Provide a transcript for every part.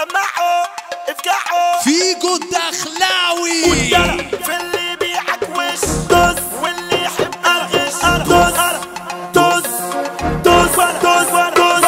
سمعوا افجعوا فيجو الدخلاوي والدلع في اللي يبيعك وش طز واللي يحب الغش طز طز طز طز طز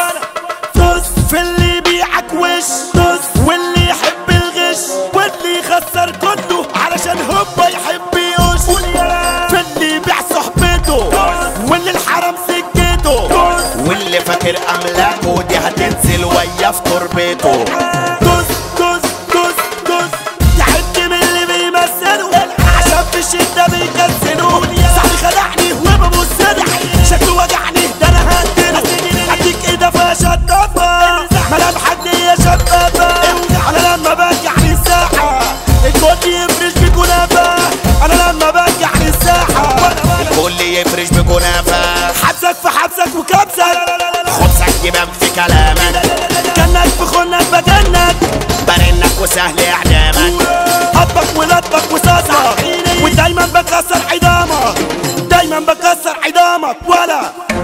طز في اللي يبيعك وش طز واللي يحب الغش واللي يخسر كله علشان هو يحب يقش في اللي يبيع صحبته واللي الحرام سكته واللي فاكر املاكه دي هتنزل ويا في تربته دوس دوس دوس دوس تحد من اللي بيمثلوا عشان في الشدة بيكسلوا صاحبي خدعني وببص له شكله وجعني ده انا هديله اديك ايده فيها شطافة ملامحك دي شطافة انا لما برجع للساحة الكل يفرش بكنافة انا لما برجع للساحة الكل يفرش بكنافة حبسك في حبسك وكبسك خبزك يبان في كلامك كانك في خنك بجنك برنك وسهل اعدامك أبك ولادك وصاصك ودايما بكسر عظامك دايما بكسر عظامك ولا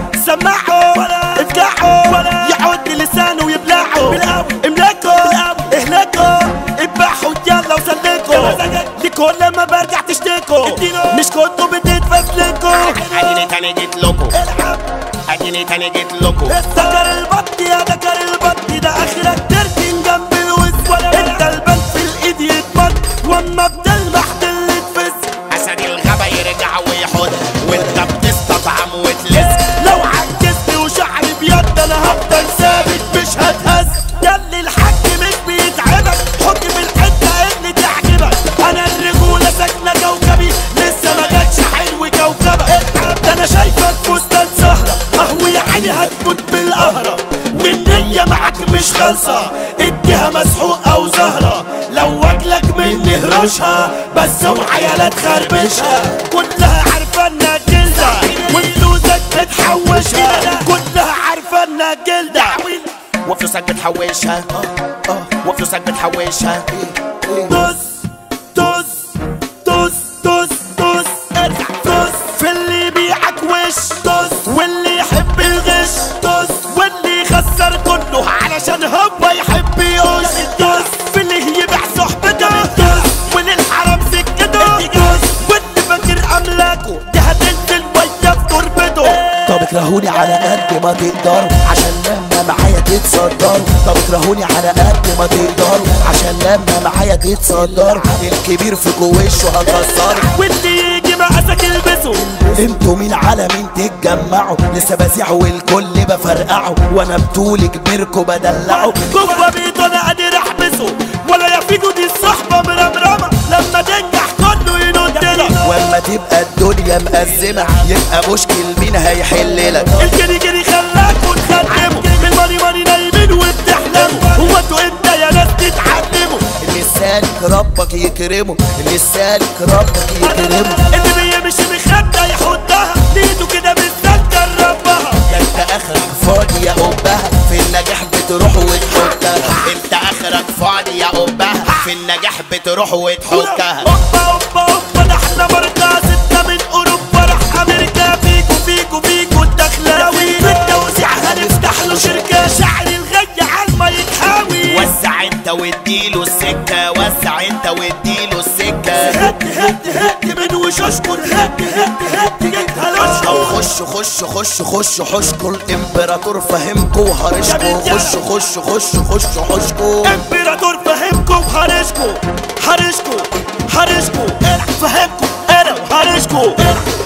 سمعه افجعه يعود لسانه ويبلعه املكه اهلكه اذبحوا يلا وسلكوا لكل ما برجع تشتكوا مش كنتوا بتتفزلكوا اديني تاني جيت لكم اديني تاني جيت لكم ذكر البط يا ذكر البط ده اخرك تركن جنب الوز انت البنت في الايد يتبط واما بتلمح تلي تفز اسد الغابة يرجع ويحط وانت بتستطعم وتلز لو عجزت وشعري بيض انا هفضل ثابت مش هتهز ياللي الحاج مش بيتعبك حط في الحته اللي تعجبك انا الرجوله ساكنه كوكبي لسه ما جاتش حلو كوكبك ده انا شايفك فستان سهره اهو يا عيني هتموت بالقهره والنية معاك مش خالصة اديها مسحوقة وزهرة لو واكلك مني هرشها بس اوعى يا لا تخربشها كلها عارفة انها جلدة وفلوسك بتحوشها كلها عارفة انها جلدة وفلوسك بتحوشها وفلوسك بتحوشها دوس دوس دوس دوس دوس ارجع دوس في اللي يبيعك وش دوس واللي يحب الغش دوس واللي يخسر كله علشان هو يحب يقش دوس في اللي يبيع صحبته دوس واللي الحرام سكته دوس واللي فاكر املاكه دي هتنزل ويا في تربته طب اكرهوني على قد ما تقدروا عشان لما معايا تتصدروا طب اكرهوني على قد ما تقدروا عشان لما معايا تتصدروا الكبير فيكوا وشه هكسره واللي يجي مقاسك البسه انتوا مين على مين تتجمعوا لسه بزيع والكل بفرقعه وانا بطولي كبيركوا بدلعه جوه بيته انا قادر احبسه ولا يفيدوا دي الصحبه مرمرمه لما تنجح كله ينط لك واما تبقى الدنيا مأزمة يبقى مشكل مين هيحل لك الجري جري خلاكوا تخدموا بالماني ماني نايمين وبتحلموا هو انتوا امتى يا ناس تتعلموا اللي سالك ربك يكرمه اللي سالك ربك يكرمه اللي بيمشي بخده يحطها ايده كده بالذات جربها ده انت اخرك فاضي يا قبها في النجاح بتروح وتحطها انت اخرك فاضي يا قبها في النجاح بتروح وتحكها اوبا اوبا اوبا ده احنا مركز ستة من اوروبا راح امريكا فيكو فيكو فيكو الدخلاوي بالتوزيع هنفتح له شركة شعر الغي عالما يتحاوي وسع انت واديله السكة وسع انت واديله السكة هد هد هد من وشوشكو هد هد هد جيت هلوشكو خش خش خش خش حشكوا الامبراطور فهمكوا وهرشكوا خش خش خش خش حشكوا امبراطور فهمكم حرشكو حرشكو حرشكو فهمكم انا وحرشكو